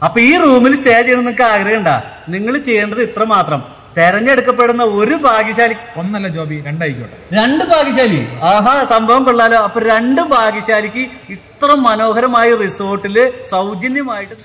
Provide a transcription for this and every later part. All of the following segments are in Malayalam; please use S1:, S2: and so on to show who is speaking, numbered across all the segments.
S1: അപ്പൊ ഈ റൂമിൽ സ്റ്റേ ചെയ്യണം നിങ്ങൾക്ക് ആഗ്രഹമുണ്ട നിങ്ങൾ ചെയ്യേണ്ടത് ഇത്ര മാത്രം തെരഞ്ഞെടുക്കപ്പെടുന്ന ഒരു ഭാഗ്യശാലി
S2: ഒന്നല്ല ജോബി രണ്ടായിക്കോട്ടെ
S1: രണ്ട് ഭാഗ്യശാലി ആഹാ സംഭവം കൊള്ളാലോ അപ്പൊ രണ്ട് ഭാഗ്യശാലിക്ക് ഇത്ര മനോഹരമായ റിസോർട്ടില് സൗജന്യമായിട്ട്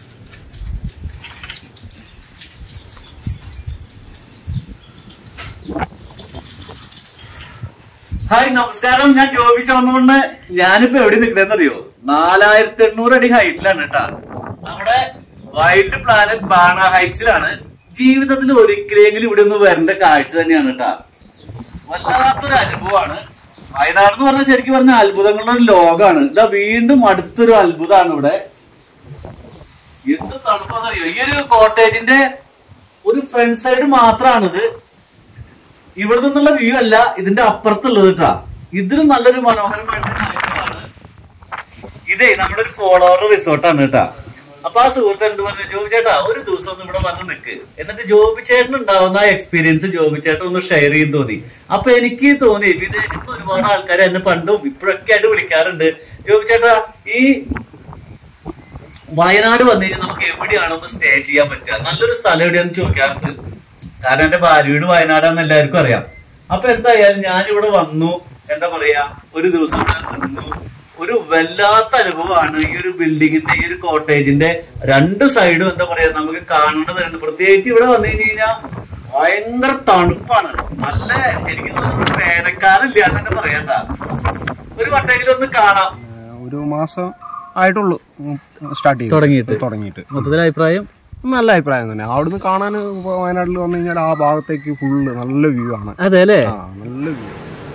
S1: ഹായ് നമസ്കാരം ഞാൻ ജോബി ചോന്നുകൊണ്ട് ഞാനിപ്പോ എവിടെ നിൽക്കണെന്ന് അറിയോ നാലായിരത്തി എണ്ണൂറ് അടി ഹൈറ്റിലാണ് കേട്ടാ നമ്മുടെ വൈൽഡ് പ്ലാനറ്റ് ബാണ ഹൈറ്റ്സിലാണ് ജീവിതത്തിൽ ഒരിക്കലെങ്കിലും ഇവിടെ ഒന്ന് വരേണ്ട കാഴ്ച തന്നെയാണ് കേട്ടാ വല്ലാത്തൊരു അനുഭവമാണ് വയനാട് എന്ന് പറഞ്ഞാൽ ശരിക്കും പറഞ്ഞ അത്ഭുതങ്ങളുടെ ഒരു ലോകമാണ് ഇതാ വീണ്ടും അടുത്തൊരു അത്ഭുതമാണ് ഇവിടെ എന്ത് തണുപ്പാന്നറിയോ ഈ ഒരു കോട്ടേജിന്റെ ഒരു ഫ്രണ്ട് സൈഡ് മാത്രമാണിത് ഇവിടെ നിന്നുള്ള വ്യൂ അല്ല ഇതിന്റെ അപ്പുറത്തുള്ളത് കേട്ടാ ഇതിലും നല്ലൊരു മനോഹരമായിട്ടുള്ള കാഴ്ചയാണ് ഇതേ നമ്മുടെ ഒരു ഫോളോവർ റിസോർട്ടാണ് കേട്ടാ അപ്പൊ ആ സുഹൃത്ത് എന്ത് പറഞ്ഞു ജോബി ചേട്ടാ ഒരു ദിവസം ഒന്ന് ഇവിടെ വന്ന് നിൽക്ക് എന്നിട്ട് ജോബി ചേട്ടൻ ഉണ്ടാവുന്ന ആ എക്സ്പീരിയൻസ് ജോബി ചേട്ടൻ ഒന്ന് ഷെയർ ചെയ്യും തോന്നി അപ്പൊ എനിക്ക് തോന്നി വിദേശത്ത് ഒരുപാട് ആൾക്കാർ എന്നെ പണ്ടും ഇപ്പോഴൊക്കെ ആയിട്ട് വിളിക്കാറുണ്ട് ജോബി ചേട്ടാ ഈ വയനാട് വന്നു കഴിഞ്ഞാൽ നമുക്ക് എവിടെയാണ് ഒന്ന് സ്റ്റേ ചെയ്യാൻ പറ്റുക നല്ലൊരു സ്ഥലം എവിടെയാന്ന് ചോദിക്കാറുണ്ട് കാരണം എന്റെ ഭാര്യയോട് വയനാടാന്ന് എല്ലാവർക്കും അറിയാം അപ്പൊ എന്തായാലും ഞാനിവിടെ വന്നു എന്താ പറയാ ഒരു ദിവസം ഇവിടെ നിന്നു ഒരു വല്ലാത്ത അനുഭവമാണ് ഈ ഒരു ബിൽഡിങ്ങിന്റെ ഈ ഒരു കോട്ടേജിന്റെ രണ്ട് സൈഡും എന്താ പറയാ നമുക്ക് കാണേണ്ടതുണ്ട് പ്രത്യേകിച്ച് ഇവിടെ വന്നു കഴിഞ്ഞ് കഴിഞ്ഞാൽ ഭയങ്കര തണുപ്പാണ് നല്ല ശരിക്കും പറഞ്ഞാൽ വേനൽക്കാലം ഇല്ല തന്നെ പറയണ്ട ഒരു വട്ടെങ്കിലും ഒന്ന് കാണാം
S3: ഏഹ് ഒരു മാസം ആയിട്ടുള്ളൂ സ്റ്റാർട്ട് ചെയ്ത്
S1: തുടങ്ങിയിട്ട്?
S3: തുടങ്ങിയിട്ട്
S1: മൊത്തത്തിൽ അഭിപ്രായം
S3: നല്ല അഭിപ്രായം തന്നെ അവിടുന്ന് കാണാൻ വയനാട്ടിൽ വന്നു കഴിഞ്ഞാൽ ആ ഭാഗത്തേക്ക് ഫുള്ള് നല്ല വ്യൂ ആണ്
S1: അതെ അല്ലേ
S3: ആ നല്ല വ്യൂ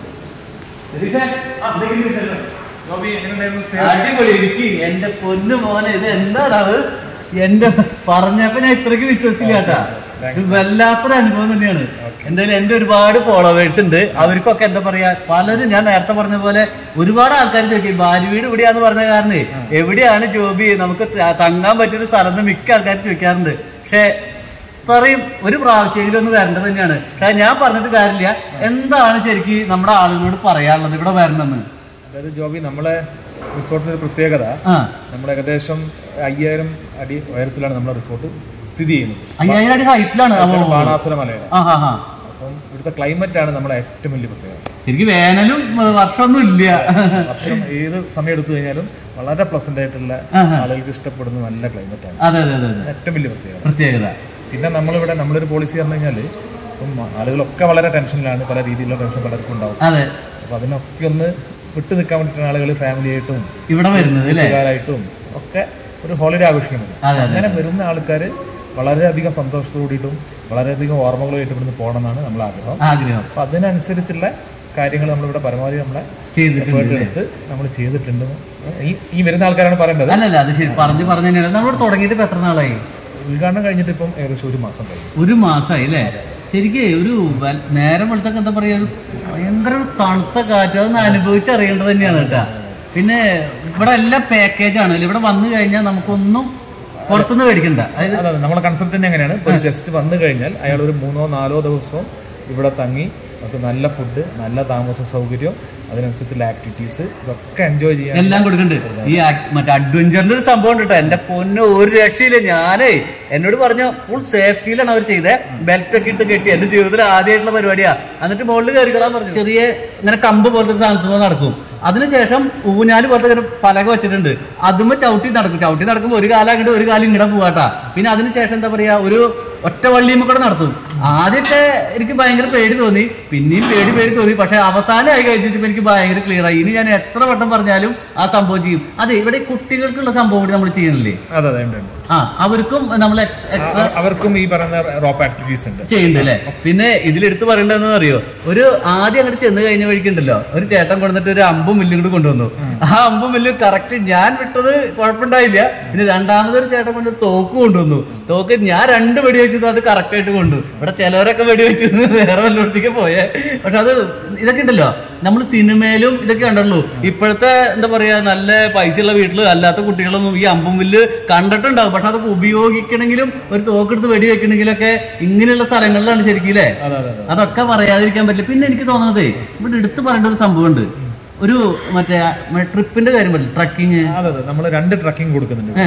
S2: ജോബി എങ്ങനെയുണ്ടായിരുന്നു സ്റ്റേ
S1: അടിപൊളി ഇടുക്കി എന്റെ പൊന്നു മോനെ ഇത് എന്താണ് അത് എന്റെ പറഞ്ഞപ്പോ ഞാൻ ഇത്രയ്ക്ക് വിശ്വസിച്ചില്ല കേട്ടാ ഇത് വല്ലാത്തൊരു അനുഭവം തന്നെയാണ് എന്തായാലും എന്റെ ഒരുപാട് ഫോളോവേഴ്സ് ഉണ്ട് അവർക്കൊക്കെ എന്താ പറയാ പലരും ഞാൻ നേരത്തെ പറഞ്ഞ പോലെ ഒരുപാട് ആൾക്കാർ ചോദിക്കും ഭാര്യ വീട് ഇവിടെയാന്ന് പറഞ്ഞ കാരണേ എവിടെയാണ് ജോബി നമുക്ക് ത- തങ്ങാൻ പറ്റിയൊരു സ്ഥലം എന്ന് മിക്ക ആൾക്കാർ ചോദിക്കാറുണ്ട് പക്ഷെ ഇത്രയും ഒരു പ്രാവശ്യമെങ്കിലും ഒന്ന് വരേണ്ടത് തന്നെയാണ് പക്ഷെ ഞാൻ പറഞ്ഞിട്ട് കാര്യമില്ല എന്താണ് ശരിക്കും നമ്മുടെ ആളുകളോട് പറയാനുള്ളത് ഇവിടെ വരണമെന്ന്
S2: അതായത് ജോബി നമ്മളെ റിസോർട്ടിന്റെ ഒരു പ്രത്യേകത
S1: ആ
S2: നമ്മൾ ഏകദേശം അയ്യായിരം അടി ഉയരത്തിലാണ് നമ്മുടെ റിസോർട്ട് സ്ഥിതി ചെയ്യുന്നത്
S1: അയ്യായിരം അടി ഹൈറ്റിലാണ്
S2: ബാണാസുര മലയാണ്
S1: ആ ഹാ ഹാ
S2: അപ്പം ഇവിടുത്തെ ക്ലൈമറ്റ് ആണ് നമ്മുടെ ഏറ്റവും വലിയ പ്രത്യേകത
S1: ശരിക്കും വേനലും ഏ, വർഷമൊന്നും ഇല്ല
S2: വർഷം ഏത് സമയം എടുത്തു കഴിഞ്ഞാലും വളരെ പ്ലസന്റ് ആയിട്ടുള്ള
S1: ആഹാ.
S2: ആളുകൾക്ക് ഇഷ്ടപ്പെടുന്ന നല്ല ക്ലൈമറ്റ് ആണ്
S1: അതെ അതെ അതെ അതെ
S2: ഏറ്റവും വലിയ പ്രത്യേകത
S1: പ്രത്യേകത
S2: പിന്നെ നമ്മളിവിടെ നമ്മളൊരു പോളിസി പറഞ്ഞു കഴിഞ്ഞാൽ ഇപ്പം ആളുകളൊക്കെ വളരെ ടെൻഷനിലാണ് പല രീതിയിലുള്ള ടെൻഷൻ പലർക്കും ഉണ്ടാവും
S1: അതെ
S2: അപ്പോൾ അതിനൊക്കെ ഒന്ന് വിട്ടു നിൽക്കാൻ വേണ്ടിയിട്ടാണ് ആളുകൾ ഫാമിലി ആയിട്ടും
S1: ഇവിടെ വരുന്നത് അല്ലേ
S2: കൂട്ടുകാരായിട്ടും ഒക്കെ ഒരു ഹോളിഡേ ആഘോഷിക്കുന്നത്
S1: അതെ, അതെ.
S2: അങ്ങനെ വരുന്ന ആൾക്കാർ വളരെയധികം സന്തോഷത്തോടെയിട്ടും വളരെയധികം ഓർമ്മകളുമായിട്ട് ഇവിടുന്ന് പോകണമെന്നാണ് നമ്മളെ ആഗ്രഹം
S1: ആഗ്രഹം
S2: അപ്പൊ അതിനനുസരിച്ചുള്ള കാര്യങ്ങൾ നമ്മളിവിടെ പരമാവധി നമ്മളെ
S1: ചെയ്തിട്ടുണ്ട്
S2: effort എടുത്ത് നമ്മൾ ചെയ്തിട്ടുണ്ട് ഈ ഈ വരുന്ന ആൾക്കാരാണ് പറയേണ്ടത്
S1: അല്ലല്ല അത് ശരി പറഞ്ഞു പറഞ്ഞു തന്നെയാണ് നമ്മൾ തുടങ്ങിയിട്ട് ഇപ്പൊ എത്ര നാളായി
S2: ഉദ്ഘാടനം കഴിഞ്ഞിട്ട് ഇപ്പം ഏകദേശം ഒരു മാസം കഴിഞ്ഞു
S1: ഒരു മാസമായി അല്ലേ ശരിക്കും ഒരു വൽ- നേരം വെളുത്തൊക്കെ എന്താ പറയാ ഒരു ഭയങ്കര ഒരു തണുത്ത കാറ്റ് അതൊന്ന് അനുഭവിച്ചറിയേണ്ടത് തന്നെയാണ് കേട്ടാ പിന്നെ ഇവിടെ എല്ലാം പാക്കേജ് ആണ് ഇവിടെ വന്നു കഴിഞ്ഞാൽ നമുക്കൊന്നും പുറത്തുനിന്ന് മേടിക്കണ്ട അതായത്
S2: അതെ നമ്മളെ കൺസെപ്റ്റ് തന്നെ എങ്ങനെയാണ് ഒരു ഗസ്റ്റ് വന്നു കഴിഞ്ഞാൽ അയാൾ ഒരു മൂന്നോ നാലോ ദിവസം ഇവിടെ തങ്ങി നമുക്ക് നല്ല ഫുഡ് നല്ല താമസ സൗകര്യം അതിനനുസരിച്ചുള്ള ആക്ടിവിറ്റീസ് ഇതൊക്കെ എൻജോയ് ചെയ്യാൻ
S1: എല്ലാം കൊടുക്കുന്നുണ്ട് ഈ ആക്- മറ്റേ അഡ്വഞ്ചറിന്റെ ഒരു സംഭവം ഉണ്ട് കേട്ടോ എന്റെ പൊന്ന് ഒരു രക്ഷയില്ല ഞാനേ എന്നോട് പറഞ്ഞ ഫുൾ സേഫ്റ്റിയിലാണ് അവർ ചെയ്തത് ബെൽറ്റ് ഒക്കെ ഇട്ട് കെട്ടി എന്റെ ജീവിതത്തിൽ ആദ്യമായിട്ടുള്ള പരിപാടിയാ എന്നിട്ട് മുകളിൽ കയറിക്കളാൻ പറഞ്ഞു ചെറിയ ഇങ്ങനെ കമ്പ് പോലത്തെ ഒരു സാധനത്തിൽ നടക്കും അതിനുശേഷം ഊഞ്ഞാല് പോലത്തെ ഒരു പലക വെച്ചിട്ടുണ്ട് അതുമ്പോ ചവിട്ടി നടക്കും ചവിട്ടി നടക്കുമ്പോൾ ഒരു കാലം അങ്ങോട്ട് ഒരു കാലം ഇങ്ങോട്ട് പോവാട്ടാ പിന്നെ അതിനുശേഷം എന്താ പറയാ ഒരു ഒറ്റ വള്ളിയുമ്പോ കൂടെ നടത്തും ആദ്യമൊക്കെ എനിക്ക് ഭയങ്കര പേടി തോന്നി പിന്നെയും പേടി പേടി തോന്നി പക്ഷെ അവസാനമായി കഴിഞ്ഞിട്ട് എനിക്ക് ഭയങ്കര ക്ലിയർ ആയി ഇനി ഞാൻ എത്ര വട്ടം പറഞ്ഞാലും ആ സംഭവം ചെയ്യും അതെ ഇവിടെ കുട്ടികൾക്കുള്ള സംഭവം കൂടി നമ്മൾ ചെയ്യണില്ലേ
S2: അതെ അതെ ഉണ്ട്, ഉണ്ട്.
S1: ആ അവർക്കും നമ്മൾ എക്സ്ട്രാ
S2: അ- അവർക്കും ഈ പറയുന്ന റോപ്പ് ആക്ടിവിറ്റീസ് ഉണ്ട്
S1: ചെയ്യുന്നുണ്ട് അല്ലേ പിന്നെ ഇതിലെടുത്ത് പറയേണ്ടതെന്ന് അറിയോ ഒരു ആദ്യം അങ്ങോട്ട് ചെന്ന് കഴിഞ്ഞ വഴിക്കുണ്ടല്ലോ ഒരു ചേട്ടൻ കൊണ്ടുവന്നിട്ട് ഒരു അമ്പും മില്ലും കൂടി കൊണ്ടുവന്നു ആ അമ്പും മില്ലും കറക്റ്റ് ഞാൻ വിട്ടത് കുഴപ്പമുണ്ടായില്ല പിന്നെ രണ്ടാമതൊരു ചേട്ടൻ കൊണ്ട് തോക്ക് കൊണ്ടുവന്നു തോക്ക് ഞാൻ രണ്ട് വെടി വെച്ചത് അത് കറക്റ്റ് ആയിട്ട് കൊണ്ടു ഇവിടെ ചിലവരൊക്കെ വെടി വെച്ച് വേറെ വല്ലയിടത്തേക്ക് പോയേ പക്ഷെ അത് ഇതൊക്കെ ഉണ്ടല്ലോ നമ്മൾ സിനിമയിലും ഇതൊക്കെ കണ്ടുള്ളൂ ഇപ്പോഴത്തെ എന്താ പറയാ നല്ല പൈസയുള്ള വീട്ടില് അല്ലാത്ത കുട്ടികളൊന്നും ഈ അമ്പും വില്ല് കണ്ടിട്ടുണ്ടാവും പക്ഷെ അതൊക്കെ ഉപയോഗിക്കണമെങ്കിലും ഒരു തോക്കെടുത്ത് വെടി വെക്കണമെങ്കിലൊക്കെ ഇങ്ങനെയുള്ള സ്ഥലങ്ങളിലാണ് ശരിക്കും അല്ലേ
S2: അതെ അതെ അതെ
S1: അതൊക്കെ പറയാതിരിക്കാൻ പറ്റില്ല പിന്നെ എനിക്ക് തോന്നുന്നത് ഇവിടെ എടുത്തു പറയേണ്ട ഒരു സംഭവമുണ്ട് ഒരു മറ്റേ ട്രിപ്പിന്റെ കാര്യം പറ്റില്ല ട്രക്കിങ്
S2: അതെ അതെ നമ്മൾ രണ്ട് ട്രക്കിംഗ് കൊടുക്കുന്നുണ്ട് ഇതിന്.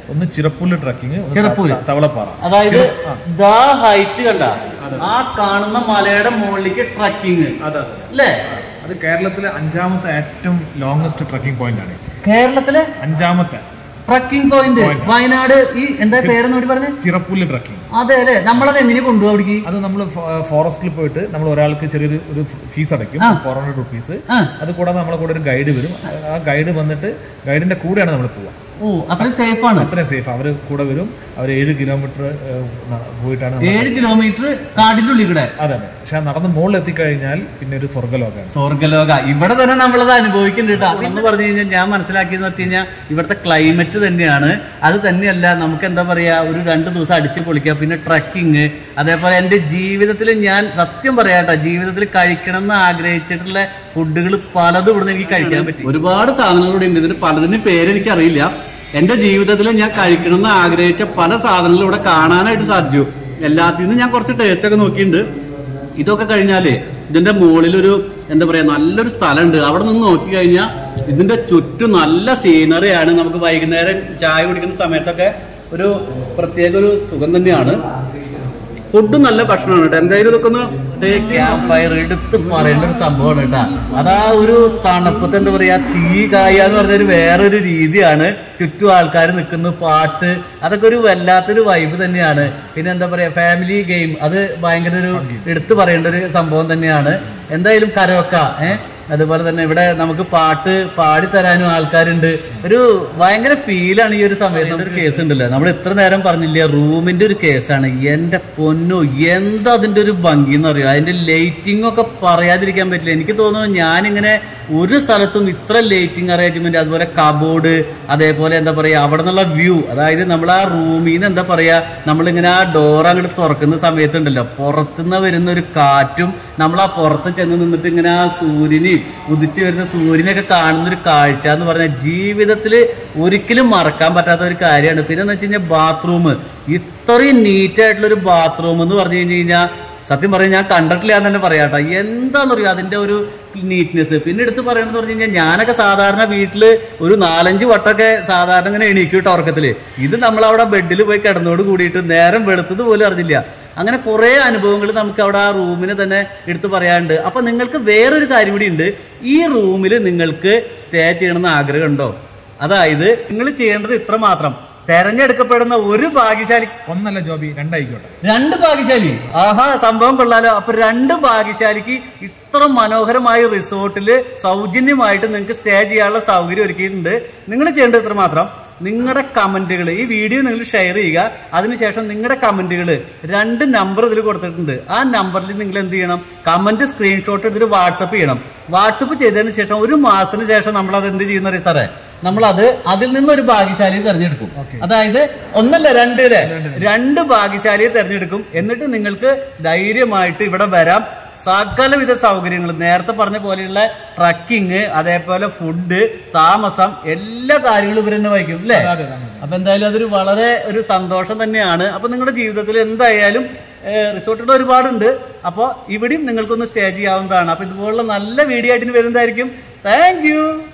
S2: ഒന്ന് ചിറപ്പുല്ല് ട്രക്കിങ്
S1: ചിറപ്പുല്ല്.
S2: തവളപ്പാറ
S1: അതായത് ദാ ഹൈറ്റ് കണ്ട ആ കാണുന്ന മലയുടെ മുകളിലേക്ക് ട്രക്കിങ്
S2: അതെ
S1: അല്ലേ
S2: അത് കേരളത്തിലെ അഞ്ചാമത്തെ ഏറ്റവും ലോങ്സ്റ്റ് ട്രക്കിംഗ് പോയിന്റ് ആണ്
S1: കേരളത്തിലെ
S2: അഞ്ചാമത്തെ
S1: ട്രക്കിംഗ് പോയിന്റ് വയനാട് ഈ എന്താ പേരെന്ന് കൂടി പറഞ്ഞേ
S2: ചിറപ്പുല്ല് ട്രക്കിംഗ്
S1: അതെ അല്ലേ നമ്മളത് എങ്ങനെ കൊണ്ടുപോകും അവിടേക്ക്
S2: അത് നമ്മൾ ഫോറസ്റ്റിൽ പോയിട്ട് നമ്മൾ ഒരാൾക്ക് ചെറിയൊരു ഒരു ഫീസ് അടയ്ക്കും
S1: ആ.
S2: ഫോർ ഹൺഡ്രഡ് റുപ്പീസ്
S1: ആ
S2: അത് കൂടാതെ നമ്മളെ കൂടെ ഒരു ഗൈഡ് വരും ആ ഗൈഡ് വന്നിട്ട് ഗൈഡിന്റെ കൂടെയാണ് നമ്മൾ പോവുക
S1: ഓ അത്ര സേഫ് ആണ്
S2: അത്രയും സേഫ് അവർ കൂടെ വരും അവർ ഏഴ് കിലോമീറ്റർ പോയിട്ടാണ് നമ്മൾ-
S1: ഏഴ് കിലോമീറ്റർ കാടിന്റെ ഉള്ളിൽ കൂടെ
S2: അതെ അതെ പക്ഷെ നടന്ന് മുകളിൽ എത്തിക്കഴിഞ്ഞാൽ പിന്നെ ഒരു സ്വർഗ്ഗലോകമാണ്
S1: സ്വർഗലോക ഇവിടെ തന്നെ നമ്മളത് അനുഭവിക്കുന്നുണ്ട് കേട്ടോ എന്ന് പറഞ്ഞു കഴിഞ്ഞാൽ ഞാൻ മനസ്സിലാക്കിയെന്ന് വെച്ച് കഴിഞ്ഞാൽ ഇവിടുത്തെ ക്ലൈമറ്റ് തന്നെയാണ് അത് തന്നെയല്ല നമുക്ക് എന്താ പറയാ ഒരു രണ്ട് ദിവസം അടിച്ചു പൊളിക്കുക പിന്നെ ട്രക്കിങ് അതേപോലെ എൻ്റെ ജീവിതത്തിൽ ഞാൻ സത്യം പറയാട്ടോ ജീവിതത്തിൽ കഴിക്കണം എന്ന് ആഗ്രഹിച്ചിട്ടുള്ള ഫുഡുകൾ പലതും ഇവിടുന്ന് എനിക്ക് കഴിക്കാൻ പറ്റി ഒരുപാട് സാധനങ്ങൾ ഇവിടെ ഉണ്ട് ഇതിന് പലതിനും പേര് എനിക്കറിയില്ല എന്റെ ജീവിതത്തിൽ ഞാൻ കഴിക്കണം എന്ന് ആഗ്രഹിച്ച പല സാധനങ്ങളും ഇവിടെ കാണാനായിട്ട് സാധിച്ചു എല്ലാത്തിൽ നിന്നും ഞാൻ കുറച്ച് ടേസ്റ്റ് ഒക്കെ നോക്കിയിട്ടുണ്ട് ഇതൊക്കെ കഴിഞ്ഞാലേ ഇതിന്റെ മുകളിൽ ഒരു എന്താ പറയാ നല്ലൊരു സ്ഥലമുണ്ട് അവിടെ നിന്ന് നോക്കി കഴിഞ്ഞാൽ ഇതിന്റെ ചുറ്റും നല്ല സീനറിയാണ് നമുക്ക് വൈകുന്നേരം ചായ കുടിക്കുന്ന സമയത്തൊക്കെ ഒരു പ്രത്യേക ഒരു സുഖം തന്നെയാണ് ഫുഡും നല്ല ഭക്ഷണമാണ് കേട്ടോ എന്തായാലും ഇതൊക്കെ ഒന്ന് ക്യാമ്പ് ഫയർ എടുത്ത് പറയേണ്ട ഒരു സംഭവമാണ് കേട്ടോ അതാ ഒരു തണുപ്പത്ത് എന്താ പറയാ തീ കായ എന്ന് പറഞ്ഞ ഒരു വേറൊരു രീതിയാണ് ചുറ്റും ആൾക്കാർ നിൽക്കുന്നു പാട്ട് അതൊക്കെ ഒരു വല്ലാത്തൊരു വൈബ് തന്നെയാണ് പിന്നെ എന്താ പറയാ ഫാമിലി ഗെയിം അത് ഭയങ്കര ഒരു എടുത്തു പറയേണ്ട ഒരു സംഭവം തന്നെയാണ് എന്തായാലും കരോക്ക ഏഹ് അതുപോലെ തന്നെ ഇവിടെ നമുക്ക് പാട്ട് പാടിത്തരാനും ആൾക്കാരുണ്ട് ഒരു ഭയങ്കര ഫീലാണ് ഈ ഒരു സമയത്ത് ഒരു കേസ് ഉണ്ടല്ലോ നമ്മൾ ഇത്ര നേരം പറഞ്ഞില്ലേ റൂമിന്റെ ഒരു കേസാണ് എന്റെ പൊന്നു എന്താ അതിന്റെ ഒരു ഭംഗി എന്ന് അറിയോ അതിന്റെ ലൈറ്റിംഗ് ഒക്കെ പറയാതിരിക്കാൻ പറ്റില്ല എനിക്ക് തോന്നുന്നു ഞാനിങ്ങനെ ഒരു സ്ഥലത്തും ഇത്ര ലൈറ്റിംഗ് അറേഞ്ച്മെന്റ് അതുപോലെ കബോർഡ് അതേപോലെ എന്താ പറയാ അവിടെ നിന്നുള്ള വ്യൂ അതായത് നമ്മൾ ആ റൂമിൽ നിന്ന് എന്താ പറയാ നമ്മളിങ്ങനെ ആ ഡോർ അങ്ങോട്ട് തുറക്കുന്ന സമയത്തുണ്ടല്ലോ പുറത്തുനിന്ന് വരുന്ന ഒരു കാറ്റും നമ്മൾ ആ പുറത്ത് ചെന്ന് നിന്നിട്ട് ഇങ്ങനെ ആ സൂര്യനെയും ഉദിച്ചു വരുന്ന സൂര്യനെയൊക്കെ കാണുന്ന ഒരു കാഴ്ച എന്ന് പറഞ്ഞാൽ ജീവിതത്തിൽ ഒരിക്കലും മറക്കാൻ പറ്റാത്ത ഒരു കാര്യമാണ് പിന്നെ എന്ന് വെച്ച് കഴിഞ്ഞാൽ ബാത്റൂം ഇത്രയും നീറ്റ് ആയിട്ടുള്ള ഒരു ബാത്റൂം എന്ന് പറഞ്ഞു കഴിഞ്ഞ് കഴിഞ്ഞാൽ സത്യം പറഞ്ഞാൽ ഞാൻ കണ്ടിട്ടില്ല എന്ന് തന്നെ പറയാട്ടോ എന്താണെന്നറിയോ അതിന്റെ ഒരു നീറ്റ്നെസ് പിന്നെ എടുത്ത് പറയണമെന്ന് പറഞ്ഞു കഴിഞ്ഞാൽ ഞാനൊക്കെ സാധാരണ വീട്ടിൽ ഒരു നാലഞ്ച് വട്ടമൊക്കെ സാധാരണ ഇങ്ങനെ എണീക്കും കേട്ടോ ഉറക്കത്തില് ഇത് നമ്മൾ അവിടെ ബെഡിൽ പോയി കിടന്നോട് കൂടിയിട്ട് നേരം വെളുത്തത് പോലും അറിഞ്ഞില്ല അങ്ങനെ കുറെ അനുഭവങ്ങൾ നമുക്ക് അവിടെ ആ റൂമിന് തന്നെ എടുത്തു പറയാനുണ്ട് അപ്പൊ നിങ്ങൾക്ക് വേറൊരു കാര്യം കൂടി ഉണ്ട് ഈ റൂമിൽ നിങ്ങൾക്ക് സ്റ്റേ ചെയ്യണമെന്ന് ആഗ്രഹമുണ്ടോ അതായത് നിങ്ങൾ ചെയ്യേണ്ടത് ഇത്ര മാത്രം തെരഞ്ഞെടുക്കപ്പെടുന്ന ഒരു ഭാഗ്യശാലി
S2: ഒന്നല്ല ജോബി രണ്ടായിക്കോട്ടെ
S1: രണ്ട് ഭാഗ്യശാലി ആഹാ സംഭവം കൊള്ളാലോ അപ്പൊ രണ്ട് ഭാഗ്യശാലിക്ക് ഇത്ര മനോഹരമായ റിസോർട്ടില് സൗജന്യമായിട്ട് നിങ്ങൾക്ക് സ്റ്റേ ചെയ്യാനുള്ള സൗകര്യം ഒരുക്കിയിട്ടുണ്ട് നിങ്ങൾ ചെയ്യേണ്ടത് ഇത്ര മാത്രം നിങ്ങളുടെ കമന്റുകൾ ഈ വീഡിയോ നിങ്ങൾ ഷെയർ ചെയ്യുക അതിനുശേഷം നിങ്ങളുടെ കമന്റുകൾ രണ്ട് നമ്പർ ഇതിൽ കൊടുത്തിട്ടുണ്ട് ആ നമ്പറിൽ നിങ്ങൾ എന്ത് ചെയ്യണം കമന്റ് സ്ക്രീൻഷോട്ട് എടുത്തിട്ട് വാട്സപ്പ് ചെയ്യണം വാട്സപ്പ് ചെയ്തതിന് ശേഷം ഒരു മാസത്തിന് ശേഷം നമ്മൾ അത് എന്ത് ചെയ്യുന്ന അറിയാം സാറേ നമ്മളത് അതിൽ നിന്ന് ഒരു ഭാഗ്യശാലിയെ തെരഞ്ഞെടുക്കും അതായത് ഒന്നല്ല രണ്ട് അല്ലേ രണ്ട് ഭാഗ്യശാലിയെ തെരഞ്ഞെടുക്കും എന്നിട്ട് നിങ്ങൾക്ക് ധൈര്യമായിട്ട് ഇവിടെ വരാം സകലവിധ സൗകര്യങ്ങൾ നേരത്തെ പറഞ്ഞ പോലെയുള്ള ട്രക്കിങ് അതേപോലെ ഫുഡ് താമസം എല്ലാ കാര്യങ്ങളും ഇവർ തന്നെ വഹിക്കും അല്ലേ അപ്പൊ എന്തായാലും അതൊരു വളരെ ഒരു സന്തോഷം തന്നെയാണ് അപ്പൊ നിങ്ങളുടെ ജീവിതത്തിൽ എന്തായാലും റിസോർട്ടുകൾ ഒരുപാടുണ്ട് അപ്പോൾ ഇവിടെയും നിങ്ങൾക്കൊന്ന് സ്റ്റേ ചെയ്യാവുന്നതാണ് അപ്പൊ ഇതുപോലുള്ള നല്ല വീഡിയോ ആയിട്ട് ഇനി വരുന്നതായിരിക്കും താങ്ക്